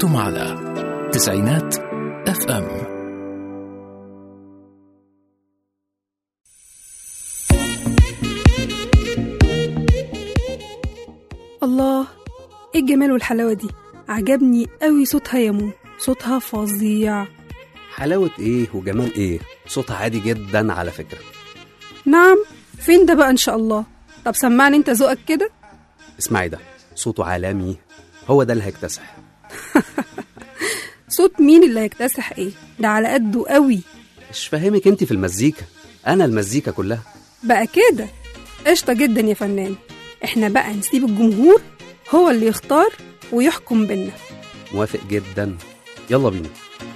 أنتم على تسعينات اف ام الله ايه الجمال والحلاوة دي عجبني قوي صوتها يا مو صوتها فظيع حلاوة ايه وجمال ايه صوتها عادي جدا على فكرة نعم فين ده بقى ان شاء الله طب سمعني انت ذوقك كده اسمعي ده صوته عالمي هو ده اللي هيكتسح صوت مين اللي هيكتسح ايه ده على قده قوي مش فاهمك انت في المزيكا انا المزيكا كلها بقى كده قشطة جدا يا فنان احنا بقى نسيب الجمهور هو اللي يختار ويحكم بينا موافق جدا يلا بينا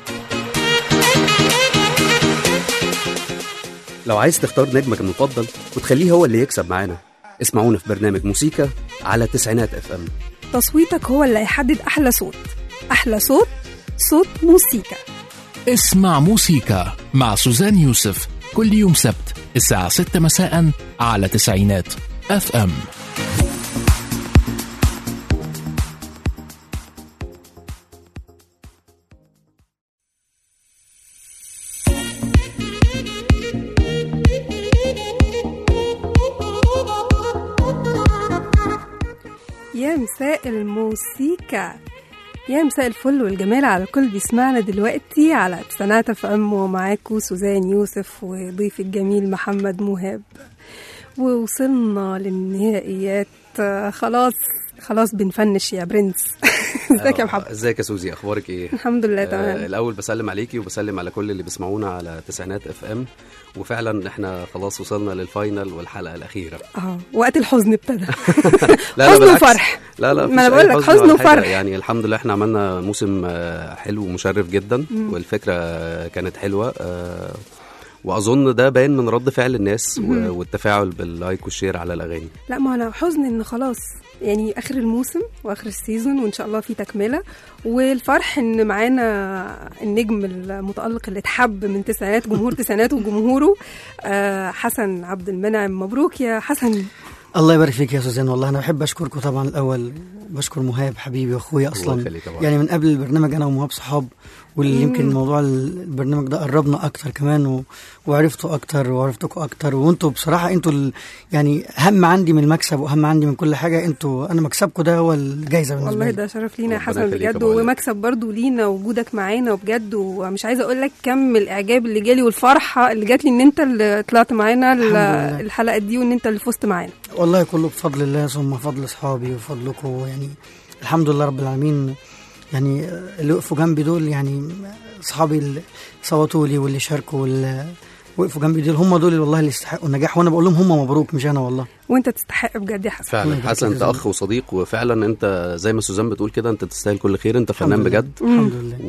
لو عايز تختار نجمك المفضل وتخليه هو اللي يكسب معانا اسمعونا في برنامج موسيقى على تسعينات اف ام تصويتك هو اللي هيحدد احلى صوت احلى صوت صوت موسيقى اسمع موسيقى مع سوزان يوسف كل يوم سبت الساعة 6 مساء على تسعينات اف ام يا مساء الموسيقى يا مساء الفل والجمال على الكل بيسمعنا دلوقتي على تسعينات اف ام ومعاكم سوزان يوسف وضيفي الجميل محمد مهاب ووصلنا للنهائيات آه، خلاص خلاص بنفنش يا برنس ازيك يا محمد ازيك يا سوزي اخبارك ايه الحمد لله آه تمام الاول بسلم عليكي وبسلم على كل اللي بيسمعونا على تسعينات اف ام وفعلا احنا خلاص وصلنا للفاينل والحلقه الاخيره اه وقت الحزن ابتدى لا حزن بالعكس. وفرح لا لا ما أنا مفيش أي بقول لك حزن حزن ولا حاجة. وفرح. يعني الحمد لله احنا عملنا موسم آه، حلو ومشرف جدا مم. والفكره آه، كانت حلوه آه، واظن ده باين من رد فعل الناس مم. و- والتفاعل باللايك والشير على الاغاني لا ما انا حزن ان خلاص يعني اخر الموسم واخر السيزون وان شاء الله في تكمله والفرح ان معانا النجم المتالق اللي اتحب من تسعينات جمهور تسعينات وجمهوره آه حسن عبد المنعم مبروك يا حسن الله يبارك فيك يا سوزان والله انا بحب اشكركم طبعا الاول بشكر مهاب حبيبي واخويا الله اصلا يخليك يا بابا. يعني من قبل البرنامج انا ومهاب صحاب واللي مم. يمكن موضوع البرنامج ده قربنا اكتر كمان و... وعرفته اكتر وعرفتكم اكتر وانتوا بصراحه انتوا ال... يعني هم عندي من المكسب واهم عندي من كل حاجه انتوا انا مكسبكم ده هو الجايزه بالنسبه والله لي ده شرف لينا يا ربنا حسن يخليك يا بجد أبو علي. ومكسب برضو لينا وجودك معانا وبجد ومش عايزه اقول لك كم الاعجاب اللي جالي والفرحه اللي جات لي ان انت اللي طلعت معانا ال- لله. الحلقه دي وان انت اللي فزت معانا والله كله بفضل الله ثم فضل اصحابي وفضلكم يعني الحمد لله رب العالمين يعني اللي وقفوا جنبي دول يعني اصحابي اللي صوتوا لي واللي شاركوا واللي وقفوا جنبي دول هم دول والله اللي يستحقوا النجاح وانا بقول لهم هم مبروك مش انا والله وانت تستحق بجد يا حسن الله فعلا يبارك حسن فيك انت يا اخ وصديق وفعلا انت زي ما سوزان بتقول كده انت تستاهل كل خير انت فنان الحمد لله. بجد الحمد لله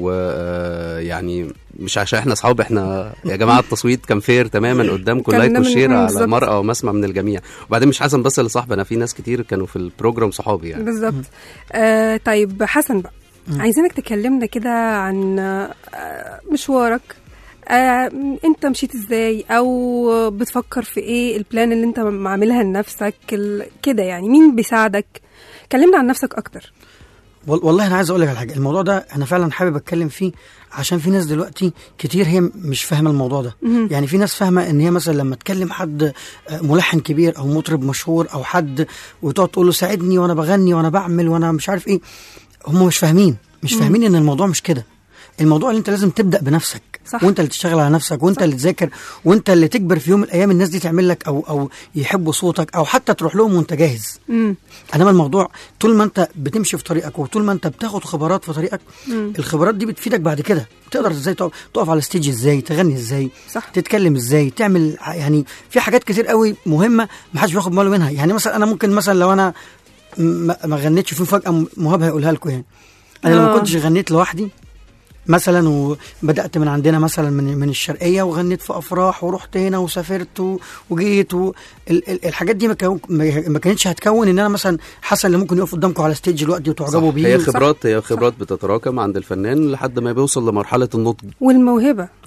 ويعني مش عشان احنا اصحاب احنا يا جماعه التصويت كان فير تماما قدامكم كان لايك من- وشير مم، على بالظبط. مرأى ومسمع من الجميع وبعدين مش حسن بس اللي صاحبي انا في ناس كتير كانوا في البروجرام صحابي يعني بالظبط آه طيب حسن بقى عايزينك تكلمنا كده عن آه مشوارك آه انت مشيت ازاي او بتفكر في ايه البلان اللي انت عاملها لنفسك ال- كده يعني مين بيساعدك كلمنا عن نفسك اكتر وال- والله انا عايز اقول لك على حاجه الموضوع ده انا فعلا حابب اتكلم فيه عشان في ناس دلوقتي كتير هي مش فاهمه الموضوع ده مهم. يعني في ناس فاهمه ان هي مثلا لما تكلم حد آه، ملحن كبير او مطرب مشهور او حد وتقعد تقول له ساعدني وانا بغني وانا بعمل وانا مش عارف ايه هم مش فاهمين مش فاهمين ان الموضوع مش كده الموضوع اللي انت لازم تبدا بنفسك صح. وانت اللي تشتغل على نفسك وانت صح. اللي تذاكر وانت اللي تكبر في يوم من الايام الناس دي تعمل لك او او يحبوا صوتك او حتى تروح لهم وانت جاهز امم انما الموضوع طول ما انت بتمشي في طريقك وطول ما انت بتاخد خبرات في طريقك مم. الخبرات دي بتفيدك بعد كده تقدر ازاي تقف, تقف على ستيج ازاي تغني ازاي صح. تتكلم ازاي تعمل ع- يعني في حاجات كتير قوي مهمه ما حدش بياخد باله منها يعني مثلا انا ممكن مثلا لو انا ما ما غنيتش في مفاجاه مهاب هيقولها لكم يعني انا لو آه. ما كنتش غنيت لوحدي مثلا وبدات من عندنا مثلا من من الشرقيه وغنيت في افراح ورحت هنا وسافرت و- وجيت و ال- ال- الحاجات دي ما كان- ما ما كانتش هتكون ان انا مثلا حسن اللي ممكن يقف قدامكم على ستيج دلوقتي وتعجبوا صح. بيه هي صح. خبرات هي خبرات بتتراكم عند الفنان لحد ما بيوصل لمرحله النضج والموهبه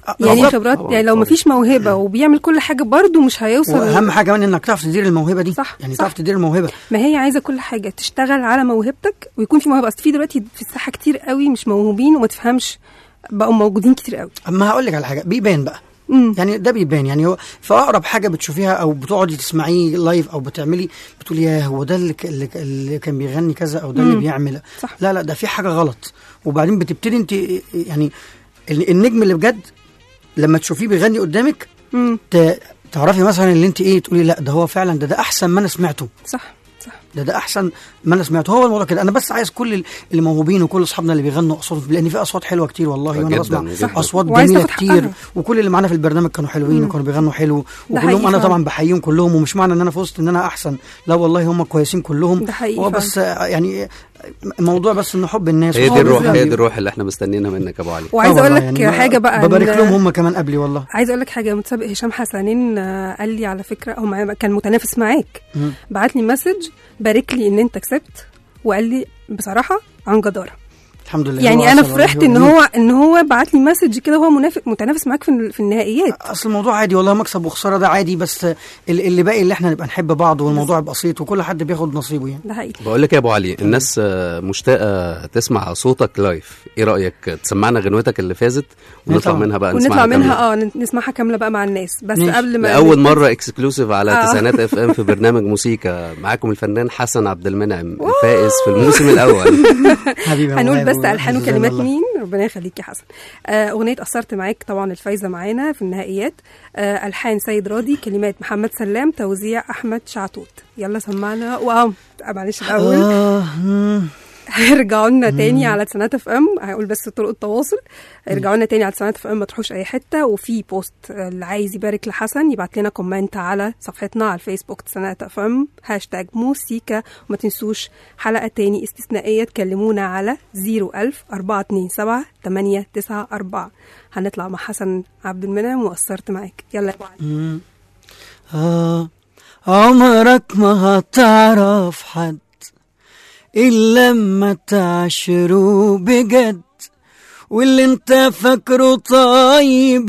آه، يعني بالظبط. خبرات طبعاً، يعني لو طبعاً. مفيش موهبه وبيعمل كل حاجه برضه مش هيوصل واهم حاجه كمان انك تعرف تدير الموهبه دي صح، يعني صح. تعرف تدير الموهبه ما هي عايزه كل حاجه تشتغل على موهبتك ويكون في موهبه اصل في دلوقتي في الساحه كتير قوي مش موهوبين وما تفهمش بقوا موجودين كتير قوي اما هقول لك على حاجه بيبان بقى امم يعني ده بيبان يعني هو في اقرب حاجه بتشوفيها او بتقعدي تسمعيه لايف او بتعملي بتقولي يا هو ده اللي, ك- اللي, ك- اللي كان بيغني كذا او ده اللي مم. بيعمل صح. لا لا ده في حاجه غلط وبعدين بتبتدي انت يعني ال- النجم اللي بجد لما تشوفيه بيغني قدامك امم ت- تعرفي مثلا اللي انت ايه تقولي لا ده هو فعلا ده ده احسن ما انا سمعته صح صح ده ده احسن ما انا سمعته هو الموضوع كده انا بس عايز كل اللي موهوبين وكل اصحابنا اللي بيغنوا اصوات لان في اصوات حلوه كتير والله وانا جداً، بسمع جداً. اصوات وعايز جميله تاخد كتير حقها. وكل اللي معانا في البرنامج كانوا حلوين مم. وكانوا بيغنوا حلو ده وكلهم حقيقي انا فعلاً. طبعا بحييهم كلهم ومش معنى ان انا فزت ان انا احسن لا والله هم كويسين كلهم ده حقيقي هو فعلاً. بس آه، يعني الموضوع بس انه حب الناس هي وحب دي الروح الفن. هي دي الروح اللي احنا مستنيينها منك يا ابو علي وعايزه آه اقول والله لك يعني حاجه بقى ببارك إن- لهم هم كمان قبلي والله عايزه اقول لك حاجه متسابق هشام حسنين آه، قال لي على فكره هو معايا- كان متنافس معاك مم. بعت لي مسج بارك لي ان انت كسبت وقال لي بصراحه عن جداره الحمد لله هو يعني انا أصل فرحت والله ان جميل. هو ان هو بعت لي مسج كده وهو منافس متنافس معاك في ال- في النهائيات اصل الموضوع عادي والله مكسب وخساره ده عادي بس اللي اللي باقي اللي احنا نبقى نحب بعض والموضوع يبقى بسيط وكل حد بياخد نصيبه يعني ده حقيقي بقول لك يا ابو علي الناس آه، مشتاقه تسمع صوتك لايف ايه رايك تسمعنا غنوتك اللي فازت ونطلع طبعاً. منها بقى ونطلع نسمعها منها كاملة. اه نسمعها كامله بقى مع الناس بس ماشي. قبل ما لأول مرة اكسكلوسيف على آه. تسعينات اف ام في برنامج موسيقى معاكم الفنان حسن عبد المنعم الفائز في الموسم الأول حبيبي يا هنقول موهبة بس الحان وعزيزي وكلمات والله. مين ربنا يخليك يا حسن آه، اغنيه اثرت معاك طبعا الفايزه معانا في النهائيات آه، الحان سيد راضي كلمات محمد سلام توزيع احمد شعتوت يلا سمعنا واه معلش الاول آه مم. ارجعوا لنا تاني على تسعينات اف ام هقول بس طرق التواصل ارجعوا لنا تاني على تسعينات اف ام ما تروحوش اي حته وفي بوست آه، اللي عايز يبارك لحسن يبعت لنا كومنت على صفحتنا على الفيسبوك تسعينات اف ام هاشتاج موسيكا وما تنسوش حلقه تاني استثنائيه تكلمونا على 01000 427 894 هنطلع مع حسن عبد المنعم وقصرت معاك يلا يا ابو علي مم. آه عمرك ما هتعرف حد إلا لما تعشره بجد واللي انت فاكره طيب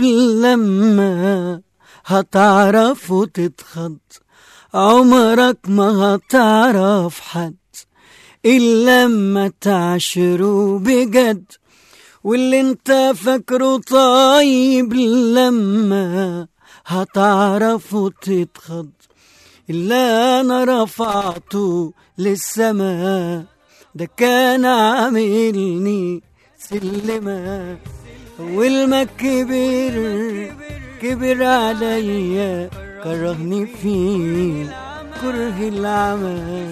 لما هتعرفه تتخض عمرك ما هتعرف حد إلا لما تعشره بجد واللي انت فاكره طيب لما هتعرفه تتخض اللي انا رفعته للسماء ده كان عاملني سلمة اول ما كبر كبر عليا كرهني فيه كره العمى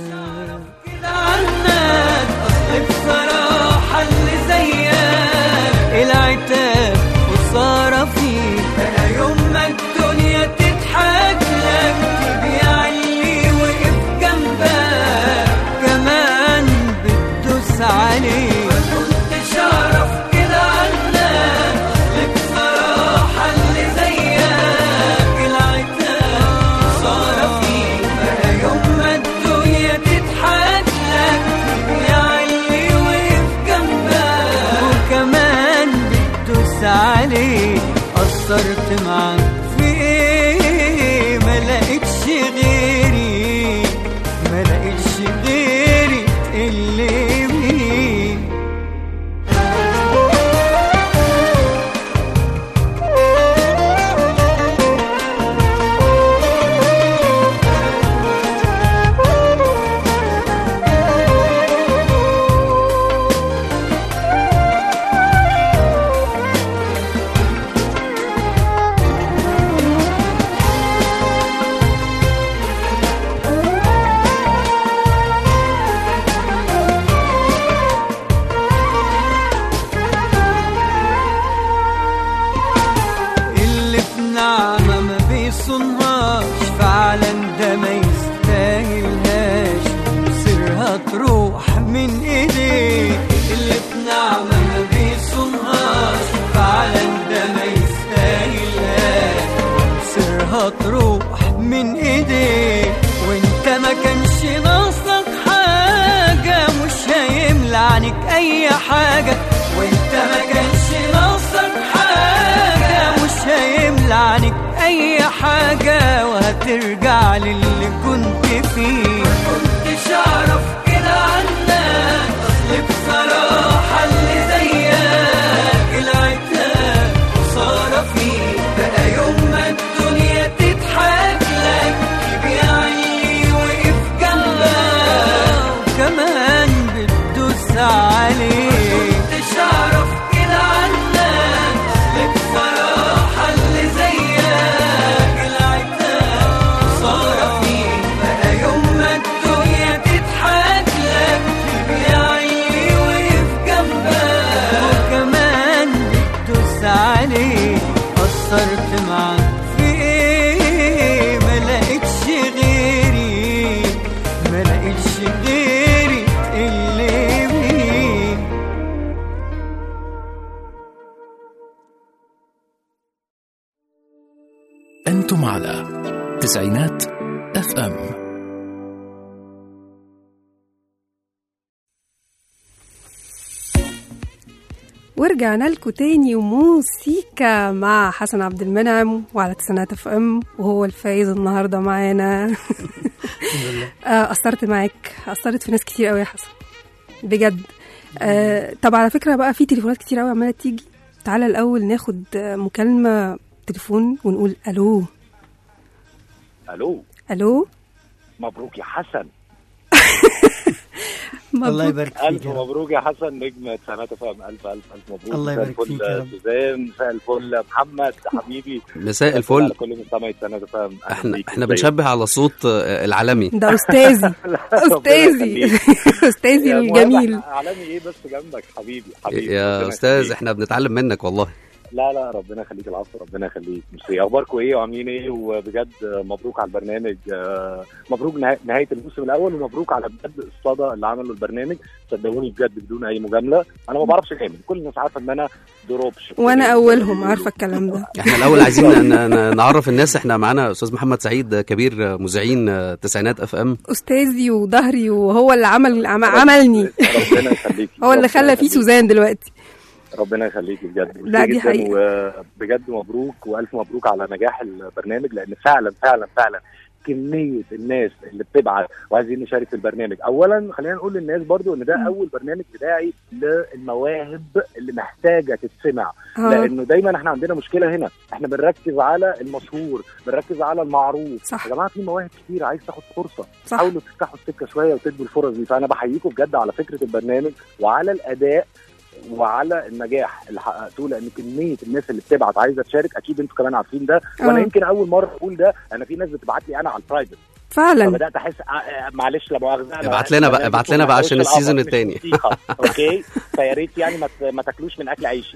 عنك اصل بصراحة اللي زيك العتاب والصارة فيك انا يوم ما الدنيا تضحك لك تبيع اللي وقف جنبك كمان بتدوس عليه ما كنتش اعرف كده عنك اصل بصراحة اللي زيك العتاب والصارة فيك انا يوم ما الدنيا تضحك لك تبيع اللي وقف جنبك وكمان بتدوس عليه قصرت معاك في ايه ما لقيتش غيري ما لقيتش غيري اللي بيه قصرت معاك في ايه ما لقيتش غيري ما لقيتش غيري اللي بيه أنتم على تسعينات اف ام ورجعنا لكم تاني وموسيقى مع حسن عبد المنعم وعلى تسعينات اف ام وهو الفايز النهارده معانا الحمد لله آه، أثرت معاك أثرت في ناس كتير قوي يا حسن بجد آه، طب على فكرة بقى في تليفونات كتير قوي عمالة تيجي تعالى الأول ناخد آه، مكالمة تليفون ونقول ألو الو ألو مبروك يا حسن الله مبروك يبارك فيك الف يا رب. مبروك يا حسن نجم سنة فهم الف الف الف مبروك الله مساء يبارك الفل فيك يا رب. سوزان مساء الفل يا محمد حبيبي مساء على الفل كل مستمعي سنة فهم أهلا احنا بيك. احنا ازيك؟ بنشبه على صوت آه، العالمي ده أستاذي أستاذي يخليك. أستاذي يا الجميل مهاب، عالمي ايه بس جنبك حبيبي حبيبي يا ربنا استاذ يخليك. احنا بنتعلم منك والله لا لا ربنا يخليك العفو ربنا يخليك ميرسي اخباركم ايه وعاملين ايه وبجد مبروك على البرنامج آه، مبروك نها- نهايه الموسم الاول ومبروك على بجد الصدى اللي عمله البرنامج صدقوني بجد بدون اي مجامله انا ما بعرفش انام كل الناس عارفه ان انا دروبش وأنا أولهم عارفة الكلام ده احنا الاول عايزين ن- ن- نعرف الناس احنا معانا استاذ محمد سعيد كبير مذيعين آه، تسعينات اف ام أستاذي وظهري وهو اللي عمل عم- عملني ربنا يخليك هو اللي خلى فيه سوزان دلوقتي ربنا يخليك بجد لا، دي جداً حقيقة. وبجد مبروك والف مبروك على نجاح البرنامج لان فعلا فعلا فعلا كميه الناس اللي بتبعت وعايزين نشارك في البرنامج اولا خلينا نقول للناس برضو ان ده اول برنامج بتاعي للمواهب اللي محتاجه تتسمع آه. لانه دايما احنا عندنا مشكله هنا احنا بنركز على المشهور بنركز على المعروف صح. يا جماعه في مواهب كتير عايز تاخد فرصه صح حاولوا تفتحوا السكه شويه وتدوا الفرص دي فانا بحييكم بجد على فكره البرنامج وعلى الاداء وعلى النجاح اللي حققتوه لان كميه الناس اللي بتبعت عايزه تشارك اكيد انتوا كمان عارفين ده وانا آه. يمكن اول مره اقول ده انا في ناس بتبعت لي انا على البرايفت فعلا فبدات احس آه، آه، معلش لا مؤاخذه أنا ابعت لنا بقى- أنا ابعت لنا بقى بكون عشان على وش السيزون القفص، مش التاني. موسيقى، اوكي فيا ريت يعني ما ت- ما تاكلوش من اكل عيشي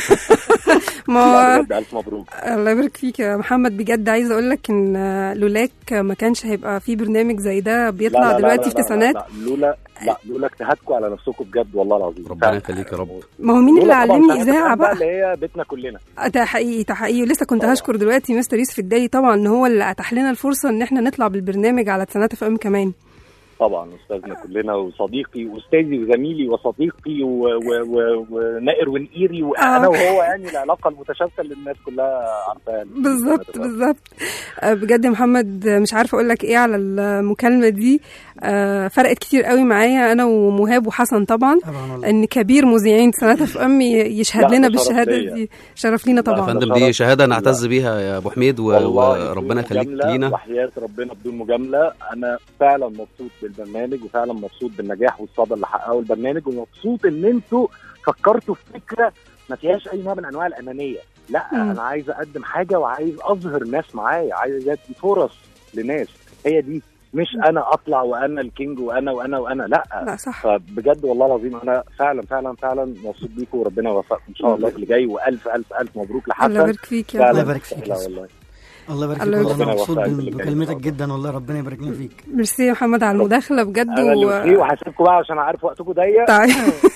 ما لا هو بجد الف مبروك الله يبارك فيك يا محمد بجد عايزه اقول لك ان لولاك ما كانش هيبقى في برنامج زي ده لا، بيطلع لا، لا، دلوقتي لا، في لا، تسعينات لا، لولا لا لولا اجتهادكم على نفسكم بجد والله العظيم ربنا فعلا. يخليك يا رب ما هو مين اللي لولا طبعاً علمني سنة اذاعه الأفلام بقى اللي هي بيتنا كلنا ده حقيقي ده حقيقي ولسه كنت طبعاً. هشكر دلوقتي مستر يوسف الدالي طبعا ان هو اللي اتاح لنا الفرصه ان احنا نطلع بالبرنامج على تسعينات اف ام كمان طبعا استاذنا كلنا وصديقي واستاذي وزميلي وصديقي و- و- و- ونائر ونقيري وانا آه. وهو يعني العلاقه المتشابكه اللي الناس كلها عارفاها بالظبط بالظبط آه، بجد يا محمد آه، مش عارفه اقول لك ايه على المكالمه دي آه، فرقت كتير قوي معايا انا ومهاب وحسن طبعا طبعا والله ان كبير مذيعين تسعينات اف ام يشهد لا، لنا ده شرف بالشهاده ليا. دي شرف لينا يا طبعا فندم شرف. دي شهاده لا. نعتز بيها يا ابو حميد و- والله وربنا بدون يخليك مجاملة لينا وحياة ربنا بدون مجاملة أنا فعلا مبسوط بالبرنامج وفعلا مبسوط بالنجاح والصدى اللي حققه البرنامج ومبسوط إن أنتوا فكرتوا في فكرة ما فيهاش أي نوع من أنواع الأنانية لا مم. أنا عايز أقدم حاجة وعايز أظهر ناس معايا عايز أدي فرص لناس هي دي مش أنا أطلع وأنا الكينج وأنا وأنا وأنا لا لا صح فبجد والله العظيم انا فعلا فعلا فعلا مبسوط بيكم وربنا يوفقكم ان شاء الله في اللي جاي والف الف الف مبروك الله لحسن يبارك فيك يا فعلا الله يبارك فيك يا لا يوسف. والله الله يبارك فيك الله والله انا يبارك مبسوط فيك. بمكالمتك جدا والله ربنا يبارك لنا فيك ميرسي يا محمد على المداخله بجد انا اللي بخير وهسيبكم بقى عشان عارف وقتكم ضيق طيب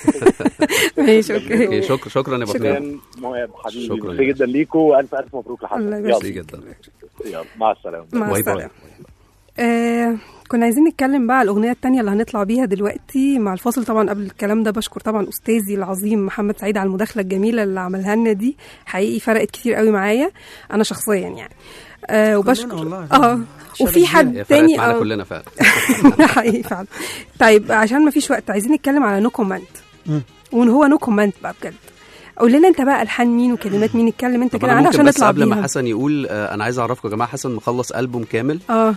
ماشي اوكي اوكي شكرا شكرا يا ابو شكراً. حميد كان مهاب حبيبي شكراً ميرسي لك. جدا ليكم والف الف مبروك لحسن الله يلا يبارك ميرسي جدا يلا مع السلامه مع باي السلامه باي آه كنا عايزين نتكلم بقى على الأغنية التانية اللي هنطلع بيها دلوقتي مع الفاصل طبعا قبل الكلام ده بشكر طبعا أستاذي العظيم محمد سعيد على المداخلة الجميلة اللي عملها لنا دي حقيقي فرقت كتير قوي معايا أنا شخصيا يعني آه وبشكر كلنا والله. اه شرف وفي كبير. حد هي فرقت تاني معانا آه، كلنا فعلا ده حقيقي فعلا طيب عشان ما فيش وقت عايزين نتكلم على نو كومنت مم. وان هو نو كومنت بقى بجد قول لنا انت بقى الحان مين وكلمات مين اتكلم انت طب كده انا عنها ممكن عشان بس نطلع قبل ما بيها حسن يقول آه، انا عايز اعرفكم يا جماعه حسن مخلص البوم كامل اه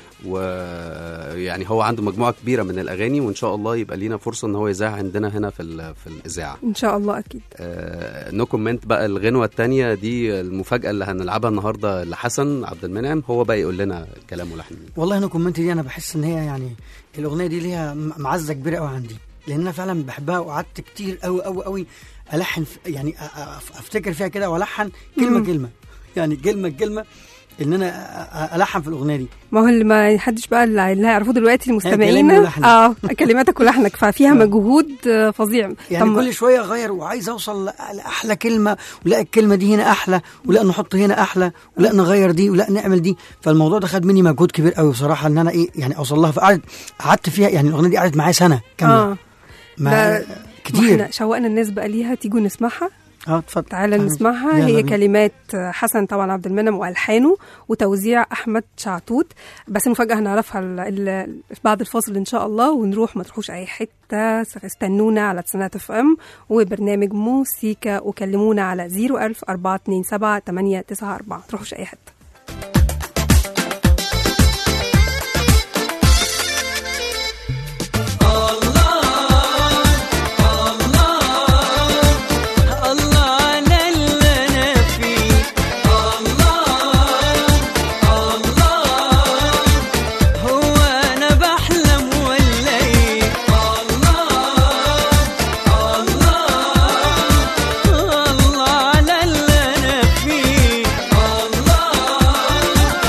ويعني هو عنده مجموعه كبيره من الاغاني وان شاء الله يبقى لينا فرصه ان هو يذاع عندنا هنا في ال- في الاذاعه ان شاء الله اكيد نو كومنت بقى الغنوه الثانيه دي المفاجاه اللي هنلعبها النهارده لحسن عبد المنعم هو بقى يقول لنا الكلام ولحن مين. والله انا كومنت دي انا بحس ان هي يعني الاغنيه دي ليها م- معزه كبيره قوي عندي لان انا فعلا بحبها وقعدت كتير قوي قوي قوي الحن في يعني أ- أ- افتكر فيها كده والحن كلمه مم. كلمه يعني كلمه كلمه ان انا أ- أ- الحن في الاغنيه دي ما هو اللي ما حدش بقى اللي اللي هيعرفوه دلوقتي المستمعين كلامي ولحنك. اه كلماتك ولحنك ففيها مجهود آه، فظيع يعني طب كل شويه اغير وعايز اوصل لأ- لاحلى كلمه ولا الكلمه دي هنا احلى ولا نحط هنا احلى ولا نغير دي ولا نعمل دي فالموضوع ده خد مني مجهود كبير قوي بصراحه ان انا ايه يعني اوصل لها فقعدت قعدت فيها يعني الاغنيه دي قعدت معايا سنه كامله اه ما ده- كتير احنا شوقنا الناس بقى ليها تيجوا نسمعها اه اتفضل تعالى تعالى. نسمعها يلا هي بينا. كلمات حسن طبعا عبد المنعم والحانه وتوزيع احمد شعتوت بس المفاجاه هنعرفها ال- ال- بعد الفاصل ان شاء الله ونروح ما تروحوش اي حته استنونا على تسنات اف ام وبرنامج موسيقى وكلمونا على 01000 427 894 تروحوش اي حته الله على اللي انا فيه الله الله هو انا بحلم ولا ايه الله الله الله على اللي انا فيه الله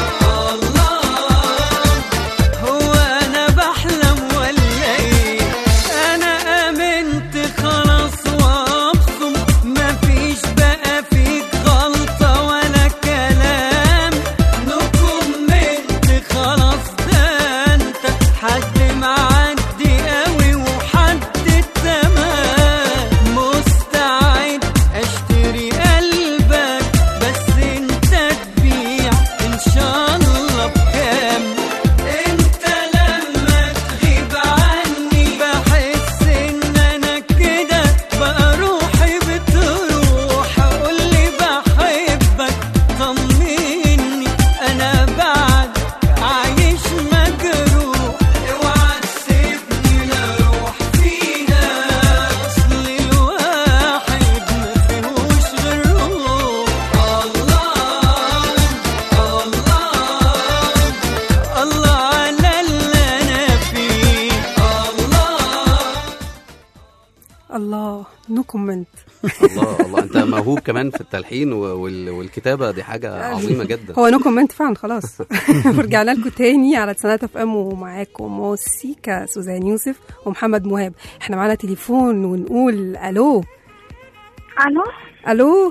الله هو انا بحلم ولا ايه انا امنت خلاص وابصم مفيش بقى فيك غلطة ولا كلام نكون منت خلاص ده انت حد معدي قوي وحد تمام مستعد اشتري قلبك بس انت تبيع ان شاء الله بكام انت لما تغيب عني بحس ان انا كده بقى روحي بتروح اقولي بحبك طمني انا بعد عايش مجروح اوعى تسيبني لا روح فينا اصل الواحد ما فيهوش غير روح الله الله الله على اللي انا فيه الله الله نو كومنت الله الله انت موهوب كمان في التلحين و- وال- والكتابه دي حاجه عظيمه جدا هو نو كومنت فعلا خلاص ورجعنا لكم تاني على تسنات اف ام ومعاكم موسيقى سوزان يوسف ومحمد مهاب احنا معانا تليفون ونقول الو الو الو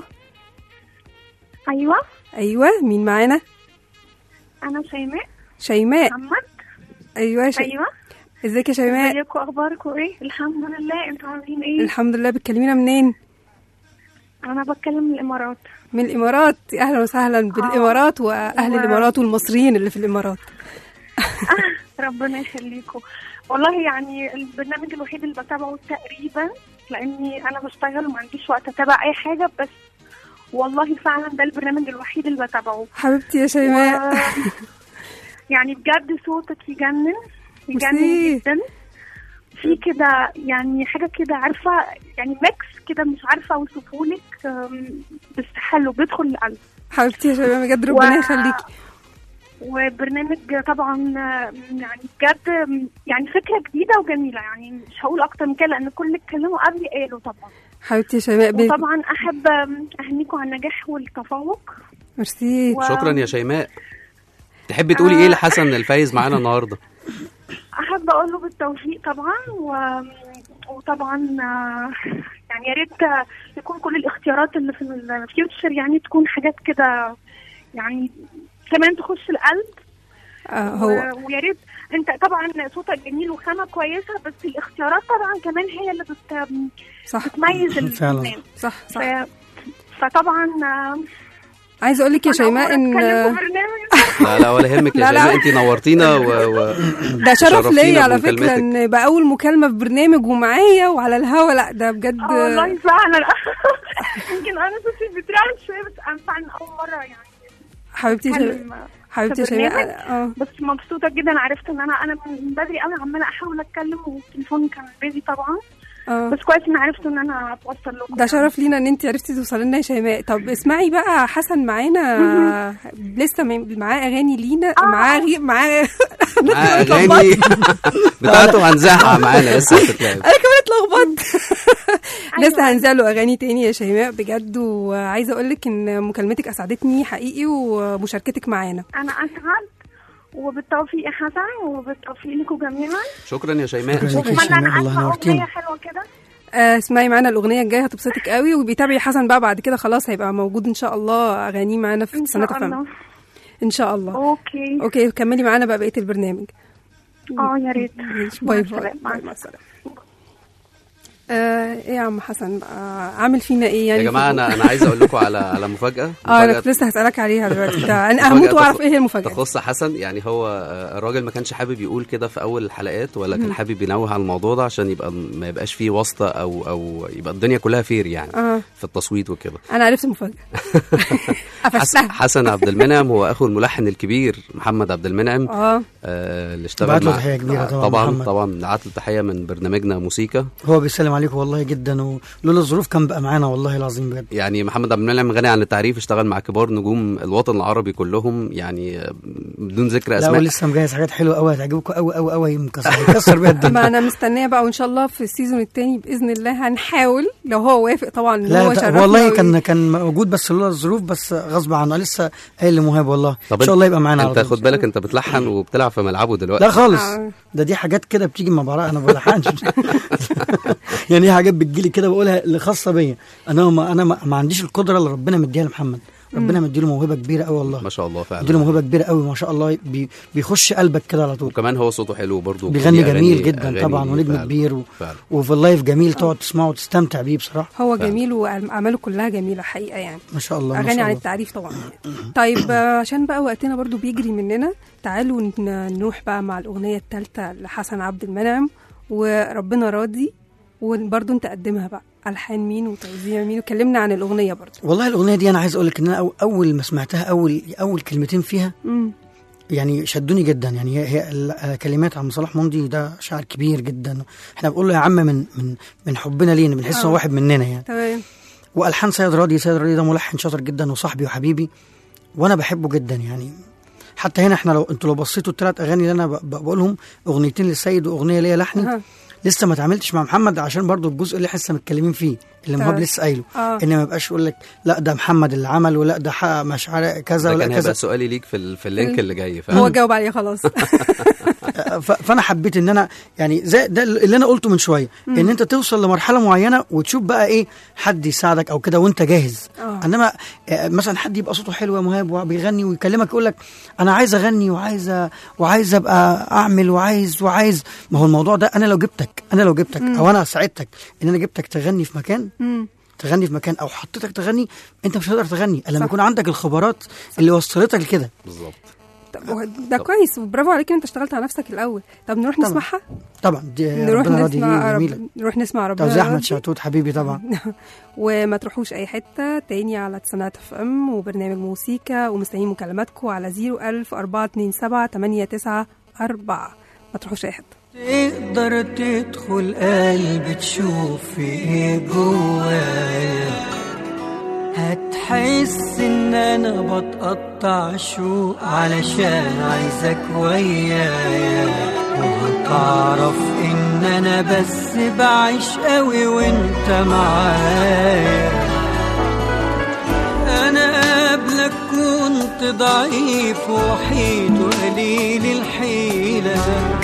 ايوه ايوه مين معانا انا شيماء شيماء محمد ايوه يا شي... ايوه ازيك يا شيماء ازيكم اخباركم ايه الحمد لله انتوا عاملين ايه الحمد لله بتكلمينا منين انا بتكلم من الامارات من الامارات اهلا وسهلا بالامارات واهل و- الامارات والمصريين اللي في الامارات ربنا يخليكم والله يعني البرنامج الوحيد اللي بتابعه تقريبا لاني انا بشتغل وما عنديش وقت اتابع اي حاجه بس والله فعلا ده البرنامج الوحيد اللي بتابعه حبيبتي يا شيماء و... يعني بجد صوتك يجنن ميرسي. يجنن جدا في كده يعني حاجه كده عارفه يعني ميكس كده مش عارفه اوصفهولك أم، بس حلو بيدخل القلب حبيبتي يا شيماء بجد ربنا و- يخليكي وبرنامج طبعا آم، يعني بجد آم، يعني فكره جديده وجميله يعني مش هقول اكتر من كده لان كل اللي اتكلموا قبلي قالوا طبعا حبيبتي يا شيماء ب... وطبعا احب آم، اهنيكم على النجاح والتفوق ميرسي و- شكرا يا شيماء تحبي تقولي ايه لحسن الفايز معانا النهارده احب اقول له بالتوفيق طبعا و... وطبعا آه، يعني يا ريت آه، يكون كل الاختيارات اللي في الفيوتشر يعني تكون حاجات كده يعني كمان تخش القلب آه هو و- ويا ريت انت طبعا صوتك جميل وخامه كويسه بس الاختيارات طبعا كمان هي اللي بت... صح بتميز فعلا. الفنان صح صح ف... فطبعا آه، عايزه اقول لك يا أنا أول شيماء مرة ان أتكلم في برنامج. لا لا ولا يهمك يا لا، لا. شيماء انت نورتينا و... و... ده شرف شرفتينا ليا على فكره بمكالمتك. ان يبقى اول مكالمه في برنامج ومعايا وعلى الهوا لا ده بجد اه والله فعلا يمكن انا صوتي بترعب شويه بس انا فعلا اول مره يعني حبيبتي يا شيماء اتكلم حبيبتي يا في شيماء برنامج. اه بس مبسوطه جدا عرفت ان انا انا من بدري قوي عماله احاول اتكلم والتليفون كان بيزي طبعا اه بس كويس ان عرفت ان انا اتوصل لكم ده شرف لينا ان انت عرفتي توصلي لنا يا شيماء طب اسمعي بقى حسن معانا لسه معاه اغاني لينا معاه غي... معاه معاه اغاني بتاعته هنزعها معانا لسه هتتلعب انا كمان اتلخبطت لسه هنزل له اغاني تاني يا شيماء بجد وعايزه اقول لك ان مكالمتك اسعدتني حقيقي ومشاركتك معانا انا اسعد وبالتوفيق يا حسن وبالتوفيق لكم جميعا شكرا يا شيماء شكراً لك يا اتمنى شيماء انا والله اسمع نورتينا اغنيه حلوه كده آه، اسمعي معانا الاغنيه الجايه هتبسطك قوي وبيتابعي حسن بقى بعد كده خلاص هيبقى موجود ان شاء الله اغانيه معانا في ان سنه شاء الله فم ان شاء الله اوكي اوكي كملي معانا بقى بقيه البرنامج اه يا ريت ماشي، مع باي السلامة. باي باي مع السلامه آه ايه يا عم حسن بقى عامل فينا ايه يعني يا جماعه في- انا انا عايز اقول لكم على على مفاجاه اه انا مفاجأة كنت لسه هسالك عليها دلوقتي ده انا مفاجأة هموت واعرف تخ- ايه هي المفاجاه تخص حسن يعني هو آه، الراجل ما كانش حابب يقول كده في اول الحلقات ولا كان حابب ينوه على الموضوع ده عشان يبقى ما يبقاش فيه واسطه او او يبقى الدنيا كلها فير يعني اه في التصويت وكده انا عرفت المفاجاه حس- قفشتها حسن عبد المنعم هو اخو الملحن الكبير محمد عبد المنعم اه آه، اللي اشتغل بعت له مع- تحية كبيرة طبعاً طبعا محمد. طبعا نبعت له تحيه من برنامجنا موسيقى هو بيسلم عليكم والله جدا ولولا الظروف كان بقى معانا والله العظيم بجد يعني محمد عبد المنعم غني عن التعريف اشتغل مع كبار نجوم الوطن العربي كلهم يعني آه، بدون ذكر لا اسماء ولسه مجهز حاجات حلوه قوي هتعجبكم قوي قوي قوي مكسر هيكسر بيها الدنيا ما انا مستنيه بقى وان شاء الله في السيزون التاني باذن الله هنحاول لو هو وافق طبعا ان لا هو ده- يشرفنا والله وي- كان كان موجود بس لولا الظروف بس غصب عنه لسه قايل لمهاب والله طب ان شاء الله يبقى معانا على انت طول. خد بالك انت بتلحن وبتلعب في ملعبه دلوقتي لا خالص آه. ده دي حاجات كده بتيجي مع بعضها انا ما بلحنش يعني دي حاجات بتجيلي كده بقولها اللي خاصه بيا انا ما انا ما, ما عنديش القدره اللي ربنا مديها لمحمد ربنا مديله موهبه كبيره قوي والله ما شاء الله مديله فعلا موهبه كبيره قوي ما شاء الله بي بيخش قلبك كده على طول وكمان هو صوته حلو برضه بيغني وليه جميل أغاني- جدا أغاني طبعا ونجم فعلا. كبير و... فعلا وفي اللايف جميل تقعد تسمعه وتستمتع بيه بصراحه هو فعلا. جميل واعماله كلها جميله حقيقه يعني ما شاء الله ما اغاني شاء عن الله التعريف طبعا طيب آه، عشان بقى وقتنا برضو بيجري مننا تعالوا ن- نروح بقى مع الاغنيه الثالثه لحسن عبد المنعم وربنا راضي وبرضو انت قدمها بقى الحان مين وتوزيع مين وكلمنا عن الاغنيه برضو والله الاغنيه دي انا عايز اقول لك ان انا أو- اول ما سمعتها اول اول كلمتين فيها امم يعني شدوني جدا يعني هي, هي ال- كلمات عم صلاح ممدي ده شاعر كبير جدا احنا بنقول له يا عم من من من حبنا ليه بنحس آه. انه واحد مننا يعني تمام والحان سيد راضي سيد راضي ده ملحن شاطر جدا وصاحبي وحبيبي وانا بحبه جدا يعني حتى هنا احنا لو انتوا لو بصيتوا الثلاث اغاني اللي انا ب- ب- بقولهم اغنيتين للسيد واغنيه ليا لحني أها. لسه ما اتعاملتش مع محمد عشان برضو الجزء اللي احنا لسه متكلمين فيه اللي مهاب تمام. لسه قايله آه. ان ما يبقاش يقول لك لا ده محمد اللي عمل ولا ده حقق مش عارف كذا ده ولا كان كذا هيبقى سؤالي ليك في, ال- في اللينك اللي جاي هو فعلا جاوب عليه خلاص ف- فانا حبيت ان انا يعني زي ده اللي انا قلته من شويه ان انت توصل لمرحله معينه وتشوف بقى ايه حد يساعدك او كده وانت جاهز آه. انما آه، مثلا حد يبقى صوته حلو يا مهاب وبيغني ويكلمك يقول لك انا عايز اغني وعايز أ- وعايز ابقى اعمل وعايز وعايز ما هو الموضوع ده انا لو جبتك انا لو جبتك او انا ساعدتك ان انا جبتك تغني في مكان مم. تغني في مكان او حطيتك تغني انت مش هتقدر تغني الا لما صح. يكون عندك الخبرات اللي وصلتك لكده بالظبط طب وه- ده كويس وبرافو عليك ان انت اشتغلت على نفسك الاول طب نروح طبعا. نسمعها طبعا دي نروح ربنا راضي نسمع جميله رب... نروح نسمع ربنا توزيع احمد راضي. شعتوت حبيبي طبعا وما تروحوش اي حته تاني على تسعينات اف ام وبرنامج موسيقى ومستنيين مكالماتكم على 01000 427 894 ما تروحوش اي حته تقدر تدخل قلبي تشوف في ايه جوايا هتحس ان انا بتقطع شوق علشان عايزك ويايا وهتعرف ان انا بس بعيش قوي وانت معايا انا قبلك كنت ضعيف وحيد وقليل الحيله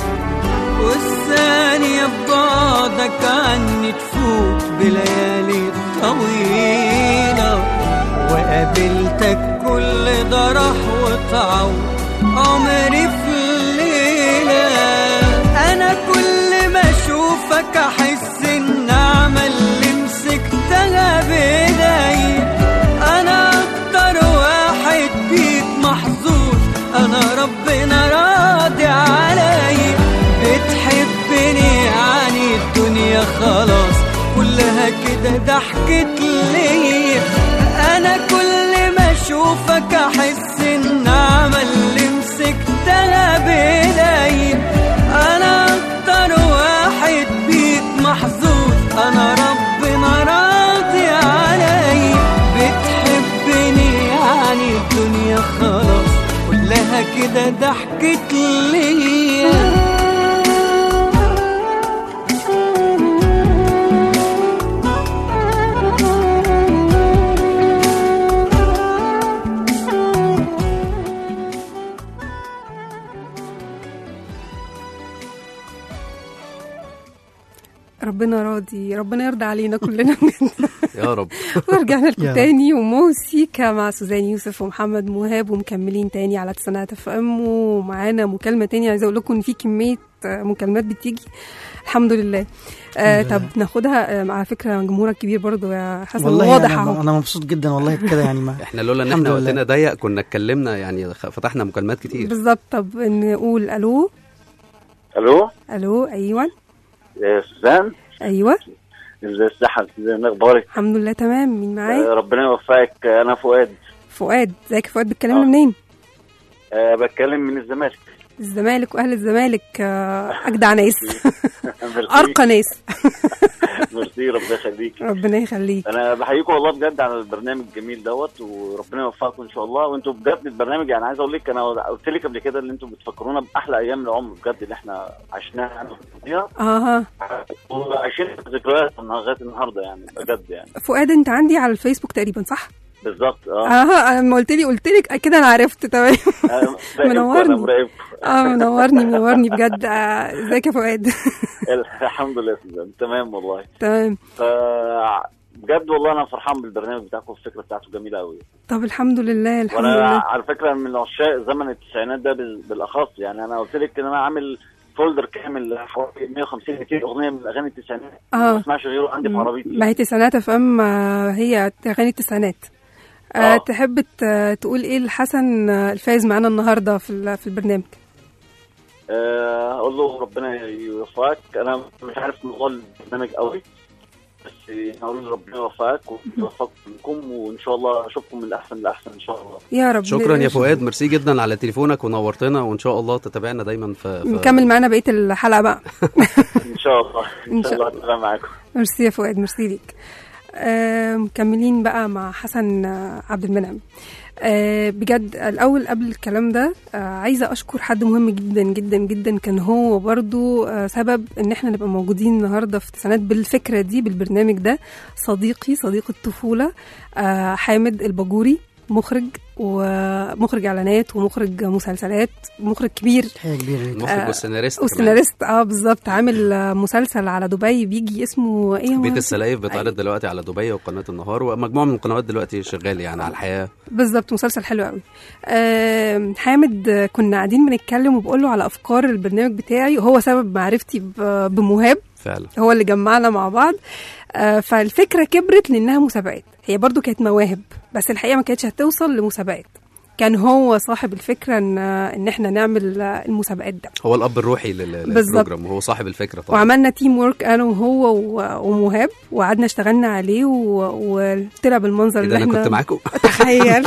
والثانية ببعدك عني تفوت بليالي طويلة وقابلتك كل ده راح وتعود عمري في الليلة أنا كل ما أشوفك أحس النعمة اللي مسكتها بإيديا أنا أكتر واحد بيك محظوظ أنا ربنا راضي عليا بتحبني يعني الدنيا خلاص كلها كده ضحكت ليا أنا كل ما أشوفك أحس النعمة اللي مسكتها بإيديا أنا أكتر واحد بيك محظوظ أنا ربنا راضي عليا بتحبني يعني الدنيا خلاص كلها كده ضحكت ليا ربنا راضي ربنا يرضى علينا كلنا بجد يا رب ورجعنا لكم يا. تاني وموسيقى مع سوزان يوسف ومحمد مهاب ومكملين تاني على تسعينات اف ام ومعانا مكالمه تاني عايزه اقول لكم ان في كميه آه، مكالمات بتيجي الحمد لله آه الحمد طب ناخدها آه على فكره جمهورك كبير برضو يا حسن والله واضح أنا, اهو انا مبسوط جدا والله بكده يعني ما احنا لولا ان الحمد احنا لله. وقتنا ضيق كنا اتكلمنا يعني خ- فتحنا مكالمات كتير بالظبط طب نقول الو الو الو ايوه يا سوزان ايوه ازاي الصحة ازاي اخبارك الحمد لله تمام مين معايا آه، ربنا يوفقك آه، انا فؤاد فؤاد ازيك يا فؤاد بتكلمنا آه. منين أه بتكلم من الزمالك الزمالك واهل الزمالك آه، اجدع ناس ميرسي. ارقى ناس ميرسي ربنا يخليك ربنا يخليك انا بحييكم والله بجد على البرنامج الجميل دوت وربنا يوفقكم ان شاء الله وانتوا بجد البرنامج يعني عايز اقول لك انا قلت لك قبل كده ان انتوا بتفكرونا باحلى ايام العمر بجد اللي احنا عشناها يعني فيها اها وعايشين ذكريات لغايه النهارده يعني بجد يعني فؤاد انت عندي على الفيسبوك تقريبا صح؟ بالظبط اه اها انا لما قلت لي قلت لك كده انا عرفت تمام أنا مراقبكم، منورني. انا مراقبكم اه منورني منورني بجد آه، ازيك يا فؤاد الحمد لله يا سوزان تمام والله تمام ف بجد والله انا فرحان بالبرنامج بتاعكم الفكره بتاعته جميله قوي طب الحمد لله الحمد وانا لله على فكره من عشاق زمن التسعينات ده بال- بالاخص يعني انا قلت لك ان انا عامل فولدر كامل حوالي 150 200 اغنيه من اغاني التسعينات آه. ما بسمعش غيره عندي في عربيتي ما هي تسعينات اف ام آه، هي اغاني التسعينات آه، آه. تحب ت- تقول ايه لحسن آه، الفايز معانا النهارده في ال- في البرنامج آه، اقول له ربنا يوفقك انا مش عارف موضوع البرنامج قوي بس هقول له ربنا يوفقك ويوفقكم وان شاء الله اشوفكم من الاحسن للاحسن ان شاء الله يا رب شكرا يا فؤاد ميرسي جدا على تليفونك ونورتنا وان شاء الله تتابعنا دايما في, في نكمل معانا بقيه الحلقه بقى ان شاء الله إن ان شاء شاء الله اتابع معاكم ميرسي يا فؤاد ميرسي ليك آه، مكملين بقى مع حسن آه، عبد المنعم آه، بجد الاول قبل الكلام ده آه، عايزه اشكر حد مهم جدا جدا جدا كان هو برضو آه، سبب ان احنا نبقى موجودين النهارده في تسعينات بالفكره دي بالبرنامج ده صديقي صديق الطفوله آه، حامد الباجوري مخرج ومخرج اعلانات ومخرج مسلسلات مخرج كبير تحيه كبيره ليك المخرج آه، والسيناريست كمان. والسيناريست اه بالظبط عامل آه، مسلسل على دبي بيجي اسمه ايه هو؟ بيت السلايف بيتعرض دلوقتي على دبي وقناه النهار ومجموعه من القنوات دلوقتي شغال يعني على الحياه بالظبط مسلسل حلو قوي آه حامد آه، كنا قاعدين بنتكلم وبقول له على افكار البرنامج بتاعي وهو سبب معرفتي ب- بمهاب فعلا هو اللي جمعنا مع بعض آه فالفكره كبرت لانها مسابقات هي برضو كانت مواهب بس الحقيقه ما كانتش هتوصل لمسابقات كان هو صاحب الفكره ان ان احنا نعمل آه، المسابقات ده هو الاب الروحي لل- بالظبط. للبروجرام وهو صاحب الفكره طبعا وعملنا تيم ورك انا وهو و- ومهاب وقعدنا اشتغلنا عليه و- وطلع بالمنظر إيه اللي ده انا احنا كنت معاكم تخيل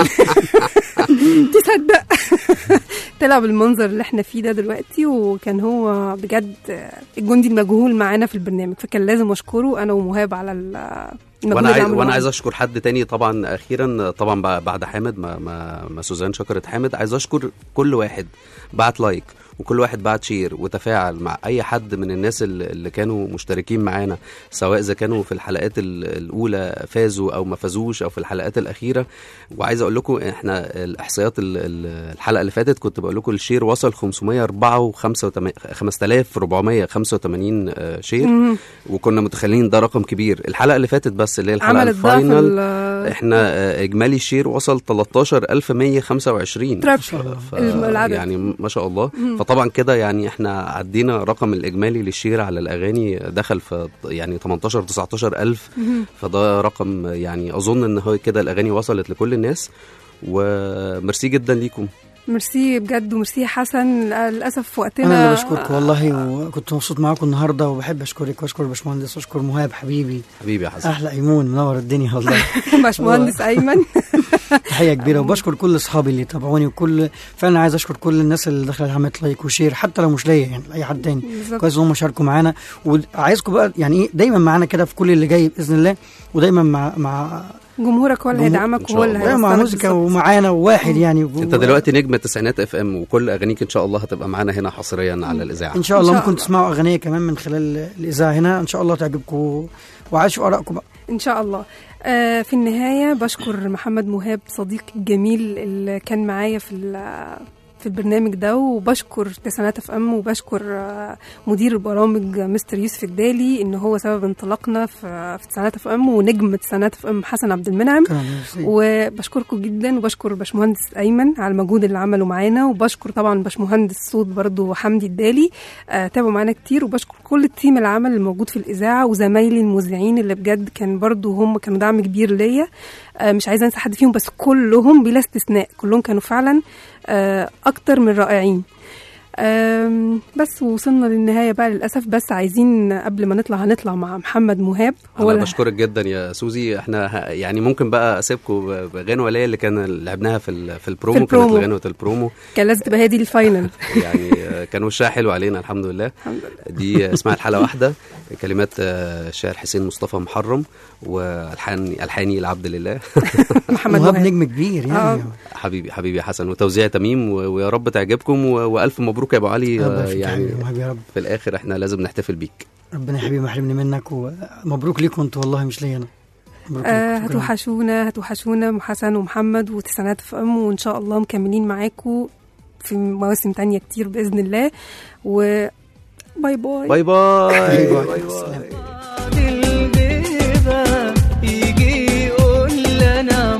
تصدق طلع بالمنظر اللي احنا فيه ده دلوقتي وكان هو بجد الجندي المجهول معانا في البرنامج فكان لازم اشكره انا ومهاب على ال- المجهود وانا اللي عايز عمله وانا معانا. عايز اشكر حد تاني طبعا اخيرا طبعا بع- بعد حامد ما ما, ما سوزان شكرت حامد عايز اشكر كل واحد بعت لايك وكل واحد بعت شير وتفاعل مع اي حد من الناس اللي اللي كانوا مشتركين معانا سواء اذا كانوا في الحلقات ال- الاولى فازوا او ما فازوش او في الحلقات الاخيره وعايز اقول لكم احنا الاحصائيات ال- ال- الحلقه اللي فاتت كنت بقول لكم الشير وصل 5485 آه، شير مهم. وكنا متخيلين ده رقم كبير الحلقه اللي فاتت بس اللي هي الحلقه عملت ضعف الفاينل ال- احنا آه، اجمالي الشير وصل 13125 تراب ف- ف- العدد. يعني ما شاء الله فطبعا كده يعني احنا عدينا رقم الاجمالي للشير على الاغاني دخل في يعني 18 19 الف فده رقم يعني اظن ان هو كده الاغاني وصلت لكل الناس وميرسي جدا ليكم ميرسي بجد وميرسي يا حسن للاسف وقتنا انا اللي بشكرك والله وكنت مبسوط معاكم النهارده وبحب اشكرك واشكر باشمهندس واشكر مهاب حبيبي حبيبي يا حسن احلى ايمون منور الدنيا والله باشمهندس ايمن تحيه كبيره وبشكر كل اصحابي اللي تابعوني وكل فعلا عايز اشكر كل الناس اللي دخلت عملت لايك وشير حتى لو مش ليا يعني لاي حد تاني بالظبط. كويس ان هم شاركوا معانا وعايزكم بقى يعني ايه دايما معانا كده في كل اللي جاي باذن الله ودايما مع مع جمهورك هو اللي جمهور- هيدعمك إن شاء وهو اللي الله. دايما مع هيوصلك موسيقى بالظبط. ومعانا وواحد يعني انت دلوقتي نجم التسعينات اف ام وكل اغانيك ان شاء الله هتبقى معانا هنا حصريا على الاذاعه ان شاء الله إن شاء ممكن الله. تسمعوا اغنيه كمان من خلال الاذاعه هنا ان شاء الله تعجبكم وعاشوا ارائكم بقى ان شاء الله آه في النهايه بشكر محمد مهاب صديقي الجميل اللي كان معايا في ال- في البرنامج ده وبشكر تسعينات اف ام وبشكر آه، مدير البرامج مستر يوسف الدالي ان هو سبب انطلاقنا في في تسعينات اف ام ونجم تسعينات اف ام حسن عبد المنعم شكرا ميرسي. وبشكركم جدا وبشكر باشمهندس ايمن على المجهود اللي عمله معانا وبشكر طبعا باشمهندس صوت برضو حمدي الدالي آه تابعوا معانا كتير وبشكر كل التيم العمل الموجود في الاذاعه وزمايلي المذيعين اللي بجد كان برضو هم كانوا دعم كبير ليا آه مش عايزه انسى حد فيهم بس كلهم بلا استثناء كلهم كانوا فعلا آه اكتر من رائعين آم، بس وصلنا للنهايه بقى للاسف بس عايزين قبل ما نطلع هنطلع مع محمد مهاب انا اللي- بشكرك جدا يا سوزي احنا ه- يعني ممكن بقى اسيبكم ب- بغنوه ليا اللي كان لعبناها في ال- في البرومو, البرومو. كانت غنوه البرومو كان لازم تبقى هي دي الفاينل يعني آه، كان وشها حلو علينا الحمد لله الحمد لله دي اسمها الحلقه واحده كلمات آه، الشاعر حسين مصطفى محرم والحان الحاني العبد لله محمد مهاب مهاب نجم كبير يعني آه. حبيبي حبيبي يا حسن وتوزيع تميم و- ويا رب تعجبكم و- والف مبروك يا ابو علي الله آه، يفك يعني يعني مهاب يا رب في الاخر احنا لازم نحتفل بيك ربنا يا حبيبي ما يحرمني منك ومبروك ليكم انتوا والله مش ليا انا مبروك آه ليكم. شكراً. هتوحشونا هتوحشونا حسن ومحمد وتسعينات في ام وان شاء الله مكملين معاكم في مواسم تانية كتير باذن الله و باي باي باي باي, باي باي. باي, سلام. باي. البيبة يجي يقول لي انا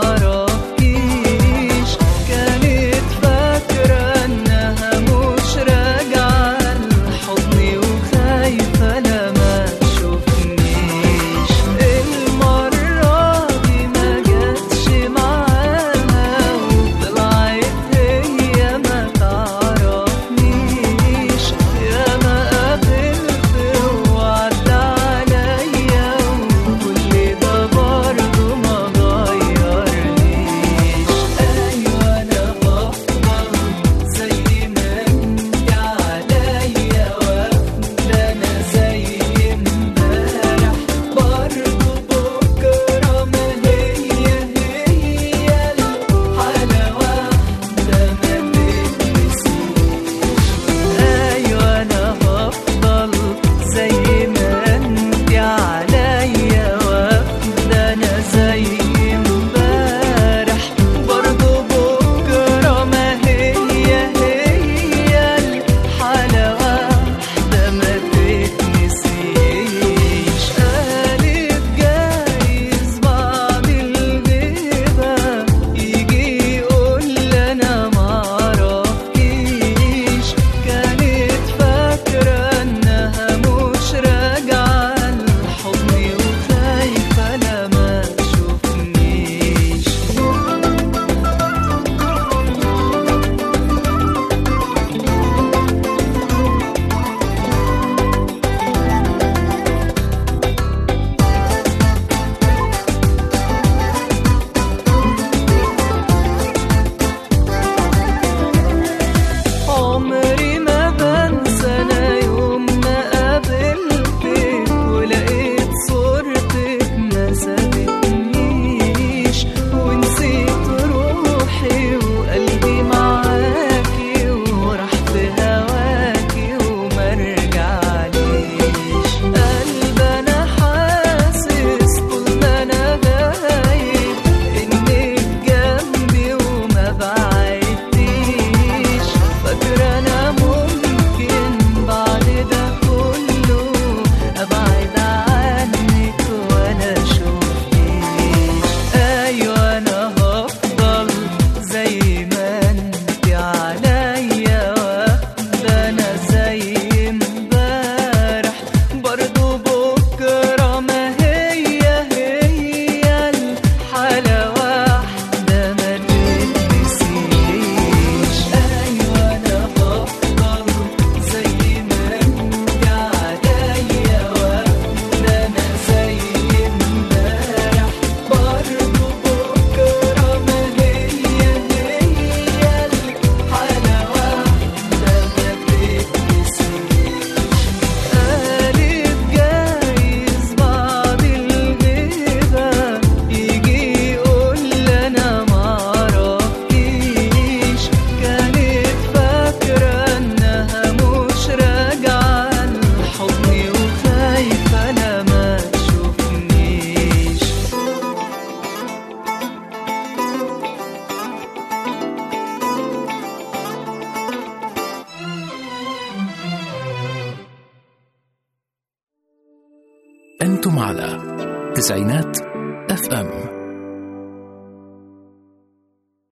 معرفتيش كانت فاكرة انها مش راجعة لحضني وخايفة لا ما تشوفنيش المرة دي ما جاتش معاها وطلعت هي ما تعرفنيش يا ما قابلت وعدى على تسعينات اف ام